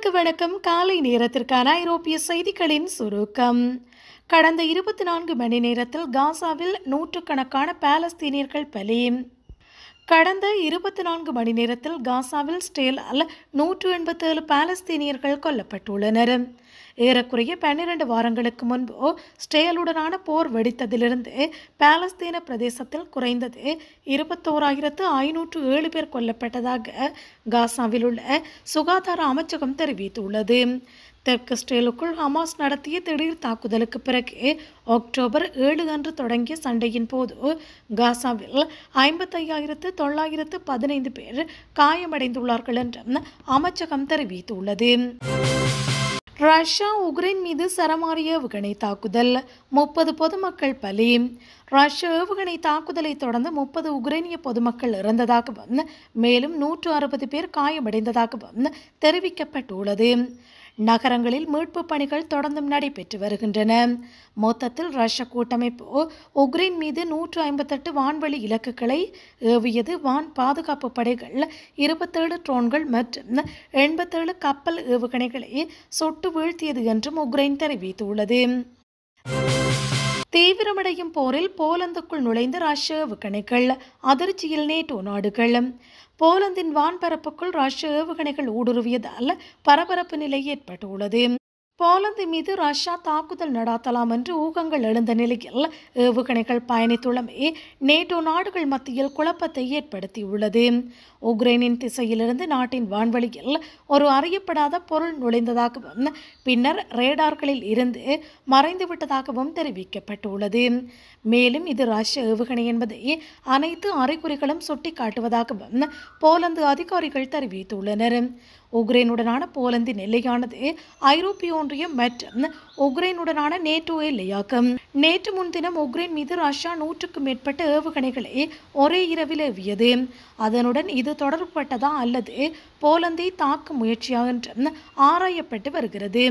நேர்களுக்கு வணக்கம் காலை நேரத்திற்கான ஐரோப்பிய செய்திகளின் சுருக்கம் கடந்த இருபத்தி நான்கு மணி நேரத்தில் காசாவில் நூற்றுக்கணக்கான பாலஸ்தீனியர்கள் பலி கடந்த இருபத்தி நான்கு மணி நேரத்தில் காசாவில் ஸ்டேலால் நூற்று எண்பத்தேழு பாலஸ்தீனியர்கள் கொல்லப்பட்டுள்ளனர் ஏறக்குறைய பன்னிரண்டு வாரங்களுக்கு முன்பு ஸ்டேலுடனான போர் வெடித்ததிலிருந்து பாலஸ்தீன பிரதேசத்தில் குறைந்தது இருபத்தோராயிரத்து ஐநூற்று ஏழு பேர் கொல்லப்பட்டதாக காசாவில் உள்ள சுகாதார அமைச்சகம் தெரிவித்துள்ளது தெற்கு ஸ்டேலுக்குள் ஹமாஸ் நடத்திய திடீர் தாக்குதலுக்கு பிறகு அக்டோபர் ஏழு அன்று தொடங்கிய சண்டையின் போது காசாவில் ஐம்பத்தையாயிரத்து தொள்ளாயிரத்து பதினைந்து பேர் காயமடைந்துள்ளார்கள் என்றும் அமைச்சகம் தெரிவித்துள்ளது ரஷ்யா உக்ரைன் மீது சரமாரிய ஏவுகணை தாக்குதல் முப்பது பொதுமக்கள் பலி ரஷ்ய ஏவுகணை தாக்குதலை தொடர்ந்து முப்பது உக்ரைனிய பொதுமக்கள் இறந்ததாகவும் மேலும் நூற்று அறுபது பேர் காயமடைந்ததாகவும் தெரிவிக்கப்பட்டுள்ளது நகரங்களில் மீட்பு பணிகள் தொடர்ந்தும் நடைபெற்று வருகின்றன மொத்தத்தில் ரஷ்ய கூட்டமைப்பு உக்ரைன் மீது நூற்று ஐம்பத்தெட்டு வான்வெளி இலக்குகளை ஏவியது வான் பாதுகாப்பு படைகள் இருபத்தேழு ட்ரோன்கள் மற்றும் எண்பத்தேழு கப்பல் ஏவுகணைகளை சுட்டு வீழ்த்தியது என்றும் உக்ரைன் தெரிவித்துள்ளது தீவிரமடையும் போரில் போலந்துக்குள் நுழைந்த ரஷ்ய ஏவுகணைகள் அதிர்ச்சியில் நேட்டோ நாடுகள் போலந்தின் வான்பரப்புக்குள் ரஷ்ய ஏவுகணைகள் ஊடுருவியதால் பரபரப்பு நிலை ஏற்பட்டுள்ளது போலந்து மீது ரஷ்யா தாக்குதல் நடாத்தலாம் என்று ஊகங்கள் எழுந்த நிலையில் ஏவுகணைகள் பயணித்துள்ளமே நேட்டோ நாடுகள் மத்தியில் குழப்பத்தை ஏற்படுத்தியுள்ளது உக்ரைனின் திசையிலிருந்து நாட்டின் வான்வழியில் ஒரு அறியப்படாத பொருள் நுழைந்ததாகவும் பின்னர் ரேடார்களில் இருந்து மறைந்துவிட்டதாகவும் தெரிவிக்கப்பட்டுள்ளது மேலும் இது ரஷ்ய ஏவுகணை என்பதை அனைத்து அறிகுறிகளும் சுட்டிக்காட்டுவதாகவும் போலந்து அதிகாரிகள் தெரிவித்துள்ளனர் உக்ரைனுடனான போலந்தின் எல்லையானது ஐரோப்பிய ஒன்றியம் மற்றும் உக்ரைனுடனான நேட்டோ எல்லையாகும் நேற்று முன்தினம் உக்ரைன் மீது ரஷ்யா நூற்றுக்கும் மேற்பட்ட ஏவுகணைகளை ஒரே இரவில் ஏவியது அதனுடன் இது தொடர்புபட்டதா அல்லது போலந்தை தாக்கும் முயற்சியா என்றும் ஆராயப்பட்டு வருகிறது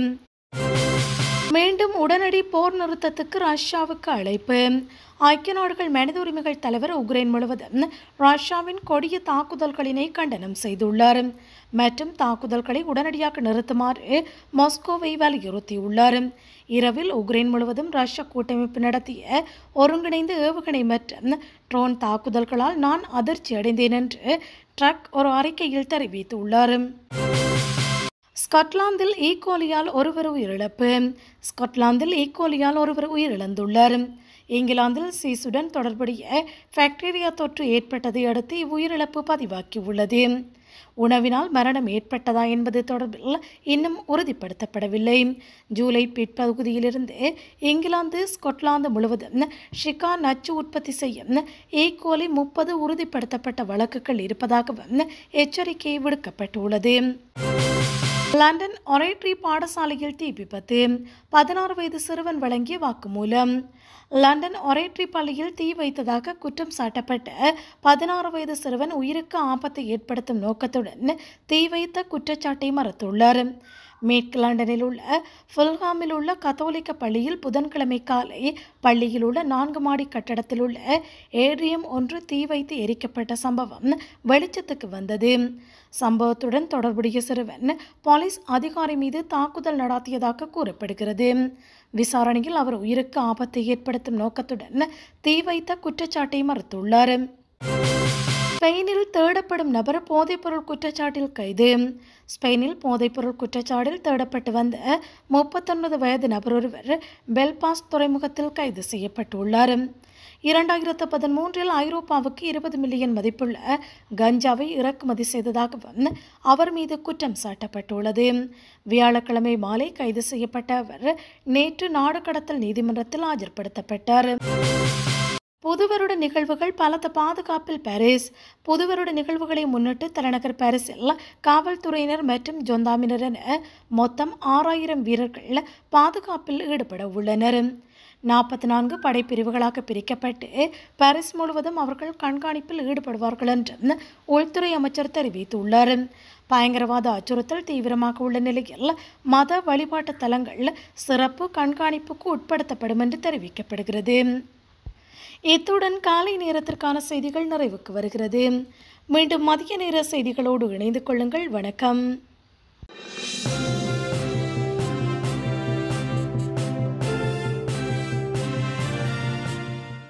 மீண்டும் உடனடி போர் நிறுத்தத்துக்கு ரஷ்யாவுக்கு அழைப்பு ஐக்கிய நாடுகள் மனித உரிமைகள் தலைவர் உக்ரைன் முழுவதும் ரஷ்யாவின் கொடிய தாக்குதல்களினை கண்டனம் செய்துள்ளார் மற்றும் தாக்குதல்களை உடனடியாக நிறுத்துமாறு மாஸ்கோவை வலியுறுத்தியுள்ளார் இரவில் உக்ரைன் முழுவதும் ரஷ்ய கூட்டமைப்பு நடத்திய ஒருங்கிணைந்த ஏவுகணை மற்றும் ட்ரோன் தாக்குதல்களால் நான் அதிர்ச்சி அடைந்தேன் என்று ட்ரக் ஒரு அறிக்கையில் தெரிவித்துள்ளார் ஸ்காட்லாந்தில் ஈகோலியால் ஒருவர் உயிரிழப்பு ஸ்காட்லாந்தில் ஈகோலியால் ஒருவர் உயிரிழந்துள்ளார் இங்கிலாந்தில் சீசுடன் தொடர்புடைய பாக்டீரியா தொற்று ஏற்பட்டதை அடுத்து இவ்வுயிரிழப்பு பதிவாக்கியுள்ளது உணவினால் மரணம் ஏற்பட்டதா என்பது தொடர்பில் இன்னும் உறுதிப்படுத்தப்படவில்லை ஜூலை பிற்பகுதியிலிருந்து இங்கிலாந்து ஸ்கொட்லாந்து முழுவதும் ஷிகா நச்சு உற்பத்தி செய்யும் ஈகோலி முப்பது உறுதிப்படுத்தப்பட்ட வழக்குகள் இருப்பதாகவும் எச்சரிக்கை விடுக்கப்பட்டுள்ளது லண்டன் ஒரேட்ரி பாடசாலையில் தீ விபத்து பதினாறு வயது சிறுவன் வழங்கிய வாக்குமூலம் லண்டன் ஒரேட்ரி பள்ளியில் தீ வைத்ததாக குற்றம் சாட்டப்பட்ட பதினாறு வயது சிறுவன் உயிருக்கு ஆபத்தை ஏற்படுத்தும் நோக்கத்துடன் தீ வைத்த குற்றச்சாட்டை மறுத்துள்ளார் மேற்கு லண்டனில் உள்ள ஃபுல்ஹாமில் உள்ள கத்தோலிக்க பள்ளியில் புதன்கிழமை காலை பள்ளியில் உள்ள நான்கு மாடி கட்டடத்தில் உள்ள ஏட்ரியம் ஒன்று தீ வைத்து எரிக்கப்பட்ட சம்பவம் வெளிச்சத்துக்கு வந்தது சம்பவத்துடன் தொடர்புடைய சிறுவன் போலீஸ் அதிகாரி மீது தாக்குதல் நடாத்தியதாக கூறப்படுகிறது விசாரணையில் அவர் உயிருக்கு ஆபத்தை ஏற்படுத்தும் நோக்கத்துடன் தீ வைத்த குற்றச்சாட்டை மறுத்துள்ளார் ஸ்பெயினில் தேடப்படும் நபர் போதைப்பொருள் குற்றச்சாட்டில் கைது ஸ்பெயினில் போதைப்பொருள் குற்றச்சாட்டில் தேடப்பட்டு வந்த முப்பத்தொன்பது வயது நபர் ஒருவர் பெல்பாஸ்ட் துறைமுகத்தில் கைது செய்யப்பட்டுள்ளார் இரண்டாயிரத்து பதிமூன்றில் ஐரோப்பாவுக்கு இருபது மில்லியன் மதிப்புள்ள கஞ்சாவை இறக்குமதி செய்ததாகவும் அவர் மீது குற்றம் சாட்டப்பட்டுள்ளது வியாழக்கிழமை மாலை கைது செய்யப்பட்ட அவர் நேற்று நாடு கடத்தல் நீதிமன்றத்தில் ஆஜர்படுத்தப்பட்டார் புதுவருட நிகழ்வுகள் பலத்த பாதுகாப்பில் பாரிஸ் புதுவருட நிகழ்வுகளை முன்னிட்டு தலைநகர் பாரிஸில் காவல்துறையினர் மற்றும் ஜொந்தாமினர் என மொத்தம் ஆறாயிரம் வீரர்கள் பாதுகாப்பில் ஈடுபட உள்ளனர் நாற்பத்தி நான்கு படைப்பிரிவுகளாக பிரிக்கப்பட்டு பாரிஸ் முழுவதும் அவர்கள் கண்காணிப்பில் ஈடுபடுவார்கள் என்றும் உள்துறை அமைச்சர் தெரிவித்துள்ளார் பயங்கரவாத அச்சுறுத்தல் தீவிரமாக உள்ள நிலையில் மத வழிபாட்டு தலங்கள் சிறப்பு கண்காணிப்புக்கு உட்படுத்தப்படும் என்று தெரிவிக்கப்படுகிறது இத்துடன் காலை நேரத்திற்கான செய்திகள் நிறைவுக்கு வருகிறது மீண்டும் மதிய நேர செய்திகளோடு இணைந்து கொள்ளுங்கள் வணக்கம் வணக்கம்